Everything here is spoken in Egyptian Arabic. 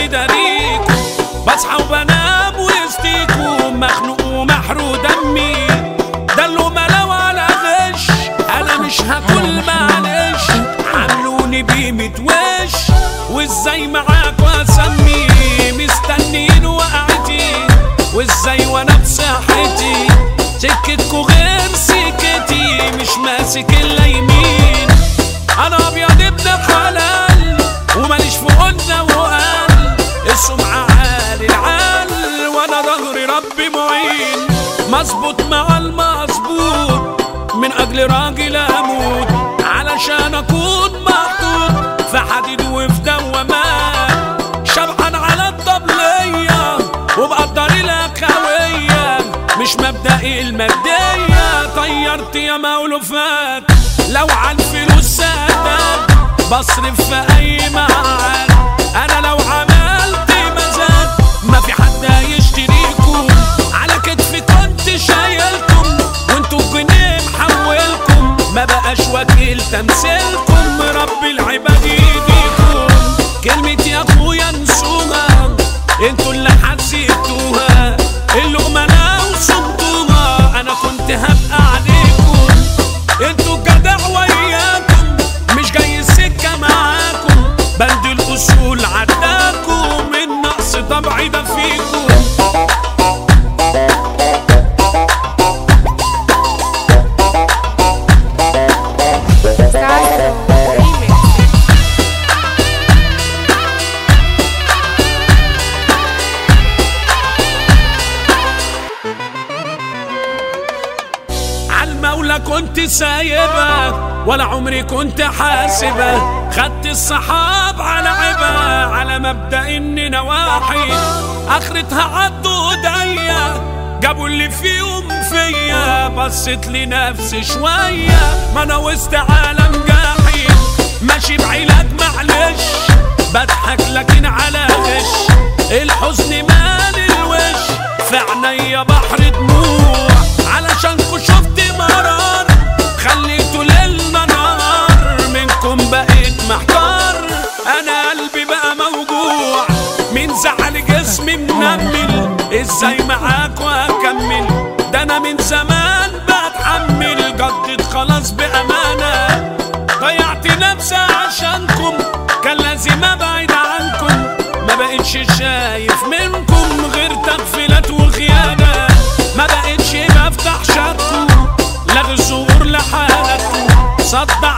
مداريكم بصحى وبنام وسطيكم مخنوق ومحروق دمي ده اللقمة لو على غش انا مش هاكل معلش عاملوني بيمة وش وازاي معاك واسمي مستنيين وقعتي وازاي وانا بصحتي سكتكوا غير سكتي مش ماسك الا يمين انا ابيض ابن حلال وماليش في قلنا وقال السمعة عالي العال وانا ظهري ربي معين مظبوط مع المظبوط من اجل راجل اموت علشان اكون محطوط في حديد وفي دوامات شبعان على الطبلية وبقدر الأخوية مش مبدئي المادية طيرت يا مولوفات لو عن فلوس سادات بصرف في أي معاد أنا لو عملت مزاد ما في حد هيشتريكم على كتفي كنت شايلكم وانتوا الجنيه محولكم ما بقاش وكيل تمثيلكم رب العباد يديكم كلمة يا اخويا انسوها انتوا اللي حسيتوها اللقمة لو صمتوها انا كنت هبقى عليكم انتوا الجدع وياكم مش جاي السكة معاكم بند الاصول عداكم النقص طبعي ده فيكم Stars Remix. عالمولى كنت سايبة ولا عمري كنت حاسبة خدت الصحاب على عبا على مبدأ اني نواحي اخرتها عدوا ايديا جابوا اللي فيهم فيا بصيت لنفسي شوية ما انا وسط عالم جاحي ماشي بعلاج معلش بضحك لكن على غش الحزن مال الوش في عينيا بحر دموع علشانكوا شفت مرار خليته ليلنا نهار منكم بقيت محتار انا قلبي بقى موجوع من زعل جسمي منمل ازاي معاك واكمل ده انا من زمان بتحمل جدد خلاص بامانه ضيعت نفسي عشانكم كان لازم ابعد عنكم ما بقتش شايف منكم غير تغفيلات وخيانه ما بقتش بفتح شكو لغي الظهور لحالكم صدع